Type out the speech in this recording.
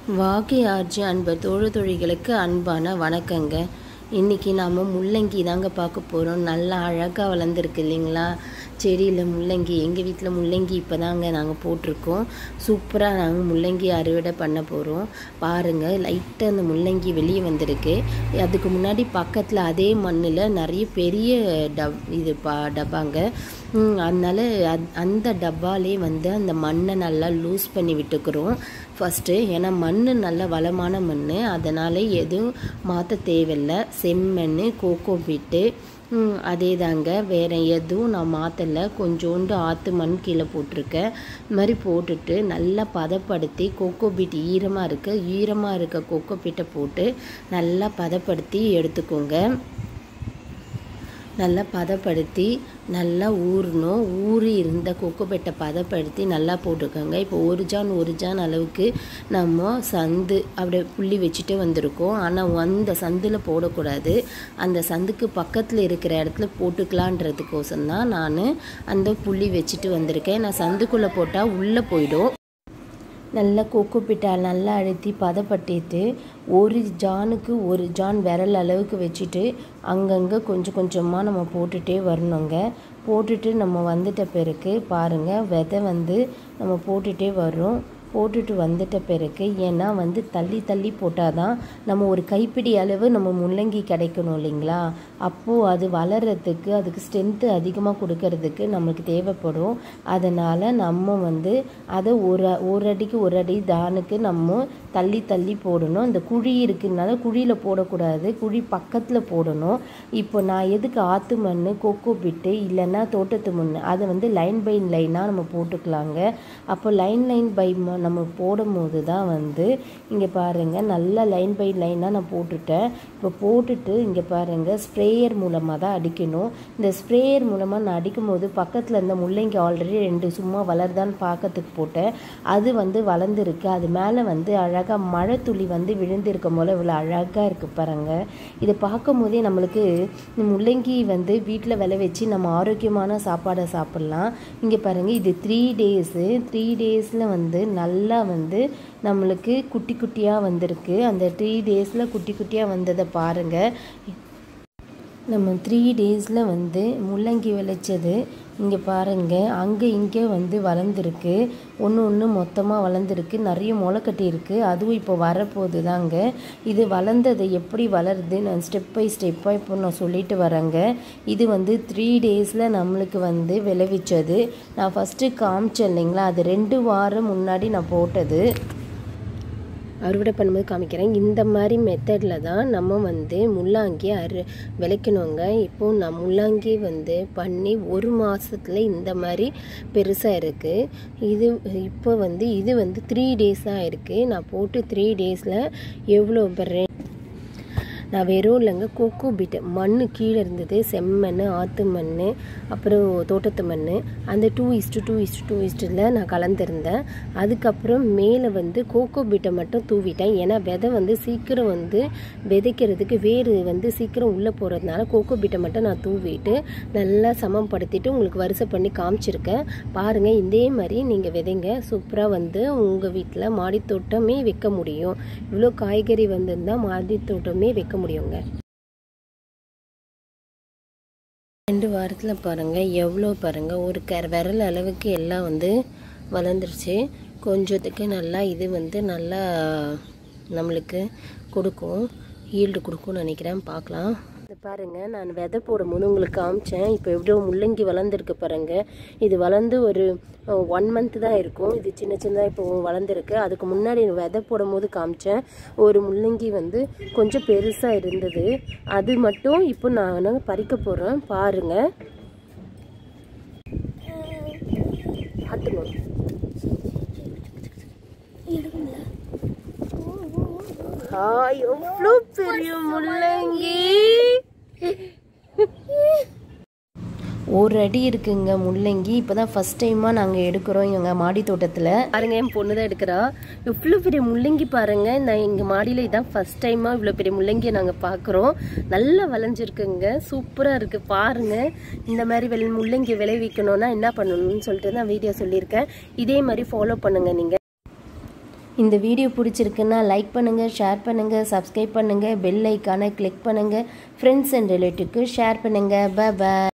வாகை ஆர்ஜி அன்பர் தோழ தொழில்களுக்கு அன்பான வணக்கங்க இன்றைக்கி நாம் முள்ளங்கி தாங்க பார்க்க போகிறோம் நல்லா அழகாக வளர்ந்துருக்கு இல்லைங்களா செடியில் முள்ளங்கி எங்கள் வீட்டில் முள்ளங்கி இப்போ தாங்க நாங்கள் போட்டிருக்கோம் சூப்பராக நாங்கள் முள்ளங்கி அறுவடை பண்ண போகிறோம் பாருங்கள் லைட்டாக அந்த முள்ளங்கி வெளியே வந்திருக்கு அதுக்கு முன்னாடி பக்கத்தில் அதே மண்ணில் நிறைய பெரிய டப் இது பா டப்பாங்க ம், அதனால அத்- அந்த டப்பாலே வந்து அந்த மண்ணை நல்லா லூஸ் பண்ணி விட்டுக்கிறோம் ஃபஸ்ட்டு ஏன்னா மண் நல்ல வளமான மண் அதனால் எதுவும் மாற்ற தேவையில்லை செம்மண் கோகோ பிட்டு ம், அதே தாங்க வேறு எதுவும் நான் மாற்றலை கொஞ்சோண்டு ஆற்று மண் கீழே போட்டிருக்கேன் இது மாதிரி போட்டுட்டு நல்லா பதப்படுத்தி கோகோ பீட் ஈரமாக இருக்க ஈரமாக இருக்க கோகோ பீட்டை போட்டு நல்லா பதப்படுத்தி எடுத்துக்கோங்க நல்லா பதப்படுத்தி நல்லா ஊறணும் ஊறி இருந்த கொக்கோபெட்டை பதப்படுத்தி நல்லா போட்டுக்கோங்க இப்போ ஒரு ஜான் ஒரு ஜான் அளவுக்கு நம்ம சந்து அப்படியே புள்ளி வச்சுட்டு வந்திருக்கோம் ஆனால் அந்த சந்தில் போடக்கூடாது அந்த சந்துக்கு பக்கத்தில் இருக்கிற இடத்துல போட்டுக்கலான்றதுக்கோசம் தான் நான் அந்த புள்ளி வச்சுட்டு வந்திருக்கேன் நான் சந்துக்குள்ளே போட்டால் உள்ளே போயிடும் நல்லா கொக்கு பிட்டால் நல்லா அழுத்தி பதப்பட்டிட்டு ஒரு ஜானுக்கு ஒரு ஜான் விரல் அளவுக்கு வச்சுட்டு அங்கங்கே கொஞ்சம் கொஞ்சமாக நம்ம போட்டுகிட்டே வரணுங்க போட்டுட்டு நம்ம வந்துட்ட பிறகு பாருங்கள் விதை வந்து நம்ம போட்டுகிட்டே வர்றோம் போட்டுட்டு வந்துட்ட பிறகு ஏன்னா வந்து தள்ளி தள்ளி போட்டால் தான் நம்ம ஒரு கைப்பிடி அளவு நம்ம முள்ளங்கி கிடைக்கணும் இல்லைங்களா அப்போது அது வளர்கிறதுக்கு அதுக்கு ஸ்ட்ரென்த்து அதிகமாக கொடுக்கறதுக்கு நம்மளுக்கு தேவைப்படும் அதனால் நம்ம வந்து அதை ஒரு ஒரு அடிக்கு ஒரு அடி தானுக்கு நம்ம தள்ளி தள்ளி போடணும் இந்த குழி இருக்குனால குழியில் போடக்கூடாது குழி பக்கத்தில் போடணும் இப்போ நான் எதுக்கு ஆற்று மண் கொக்கோ பிட்டு இல்லைன்னா தோட்டத்து மண் அதை வந்து லைன் பை லைனாக நம்ம போட்டுக்கலாங்க அப்போ லைன் லைன் பை நம்ம போடும்போது தான் வந்து இங்கே பாருங்கள் நல்லா லைன் பை லைனாக நான் போட்டுட்டேன் இப்போ போட்டுட்டு இங்கே பாருங்கள் ஸ்ப்ரேயர் மூலமாக தான் அடிக்கணும் இந்த ஸ்ப்ரேயர் மூலமாக நான் அடிக்கும்போது பக்கத்தில் இருந்த முள்ளங்கி ஆல்ரெடி ரெண்டு சும்மா வளருதான்னு பார்க்கறதுக்கு போட்டேன் அது வந்து வளர்ந்துருக்கு அது மேலே வந்து அழகாக மழை துளி வந்து விழுந்திருக்கும் போல் இவ்வளோ அழகாக இருக்குது பாருங்க இதை பார்க்கும் போதே நம்மளுக்கு இந்த முள்ளங்கி வந்து வீட்டில் விளை வச்சு நம்ம ஆரோக்கியமான சாப்பாடை சாப்பிட்லாம் இங்கே பாருங்கள் இது த்ரீ டேஸு த்ரீ டேஸில் வந்து நல்லா வந்து நம்மளுக்கு குட்டி குட்டியாக வந்திருக்கு அந்த த்ரீ டேஸில் குட்டி குட்டியாக வந்ததை பாருங்கள் நம்ம த்ரீ டேஸில் வந்து முள்ளங்கி விளைச்சது இங்கே பாருங்கள் அங்கே இங்கே வந்து வளர்ந்துருக்கு ஒன்று ஒன்று மொத்தமாக வளர்ந்துருக்கு நிறைய முளை கட்டியிருக்கு அதுவும் இப்போ வரப்போகுது தாங்க இது வளர்ந்தது எப்படி வளருது நான் ஸ்டெப் பை ஸ்டெப்பாக இப்போ நான் சொல்லிட்டு வரேங்க இது வந்து த்ரீ டேஸில் நம்மளுக்கு வந்து விளைவிச்சது நான் ஃபஸ்ட்டு காமிச்சேன் இல்லைங்களா அது ரெண்டு வாரம் முன்னாடி நான் போட்டது அறுவடை பண்ணும்போது காமிக்கிறேன் இந்த மாதிரி மெத்தடில் தான் நம்ம வந்து முள்ளாங்கி அறு விளைக்கணுங்க இப்போது நான் முள்ளாங்கி வந்து பண்ணி ஒரு மாதத்தில் இந்த மாதிரி பெருசாக இருக்குது இது இப்போ வந்து இது வந்து த்ரீ டேஸாக இருக்குது நான் போட்டு த்ரீ டேஸில் எவ்வளோ பெற நான் வெறும் இல்லைங்க கொக்கு பிட்டு மண் கீழே இருந்தது செம்மண் ஆற்று மண் அப்புறம் தோட்டத்து மண் அந்த டூ இஸ்ட்டு டூ இஸ்ட்டு டூ இஸ்ட்டில் நான் கலந்துருந்தேன் அதுக்கப்புறம் மேலே வந்து கோகோ பீட்டை மட்டும் தூவிட்டேன் ஏன்னா விதை வந்து சீக்கிரம் வந்து விதைக்கிறதுக்கு வேறு வந்து சீக்கிரம் உள்ளே போகிறதுனால கோகோ பீட்டை மட்டும் நான் தூவிட்டு நல்லா சமப்படுத்திட்டு உங்களுக்கு வரிசை பண்ணி காமிச்சிருக்கேன் பாருங்கள் இதே மாதிரி நீங்கள் விதைங்க சூப்பராக வந்து உங்கள் வீட்டில் மாடித்தோட்டமே வைக்க முடியும் இவ்வளோ காய்கறி வந்திருந்தால் மாடித்தோட்டமே வைக்க முடியுங்க ரெண்டு வாரத்தில் பாருங்கள் எவ்வளோ பாருங்கள் ஒரு கர விரல் அளவுக்கு எல்லாம் வந்து வளர்ந்துருச்சு கொஞ்சத்துக்கு நல்லா இது வந்து நல்லா நம்மளுக்கு கொடுக்கும் ஈல்டு கொடுக்கும்னு நினைக்கிறேன் பார்க்கலாம் இது பாருங்க நான் விதை போடும்போது உங்களுக்கு காமிச்சேன் இப்போ எவ்வளோ முள்ளங்கி வளர்ந்துருக்கு பாருங்க இது வளர்ந்து ஒரு ஒன் மந்த் தான் இருக்கும் இது சின்ன சின்னதாக இப்போ வளர்ந்துருக்கு அதுக்கு முன்னாடி விதை போடும்போது காமிச்சேன் ஒரு முள்ளங்கி வந்து கொஞ்சம் பெருசாக இருந்தது அது மட்டும் இப்போ நான் பறிக்க போகிறேன் பாருங்க பார்த்துக்கணும் ஹாய் எவ்வளோ பெரிய முள்ளங்கி ஒரு அடி இருக்குங்க முள்ளங்கி இப்போ தான் ஃபஸ்ட் டைமாக நாங்கள் எடுக்கிறோம் எங்கள் மாடி தோட்டத்தில் பாருங்க என் பொண்ணு தான் எடுக்கிறா இவ்வளோ பெரிய முள்ளங்கி பாருங்க நான் எங்கள் மாடியில் இதான் ஃபஸ்ட் டைமாக இவ்வளோ பெரிய முள்ளங்கியை நாங்கள் பார்க்குறோம் நல்லா விளைஞ்சிருக்குங்க சூப்பராக இருக்குது பாருங்க இந்த மாதிரி வெள் முள்ளங்கி விளைவிக்கணும்னா என்ன பண்ணணும்னு சொல்லிட்டு நான் வீடியோ சொல்லியிருக்கேன் இதே மாதிரி ஃபாலோ பண்ணுங்கள் நீங்கள் இந்த வீடியோ பிடிச்சிருக்குன்னா லைக் பண்ணுங்கள் ஷேர் பண்ணுங்கள் சப்ஸ்கிரைப் பண்ணுங்கள் பெல் ஐக்கானை கிளிக் பண்ணுங்கள் ஃப்ரெண்ட்ஸ் அண்ட் ரிலேட்டிவ்க்கு ஷேர் பண்ணுங்கள் பை பாய்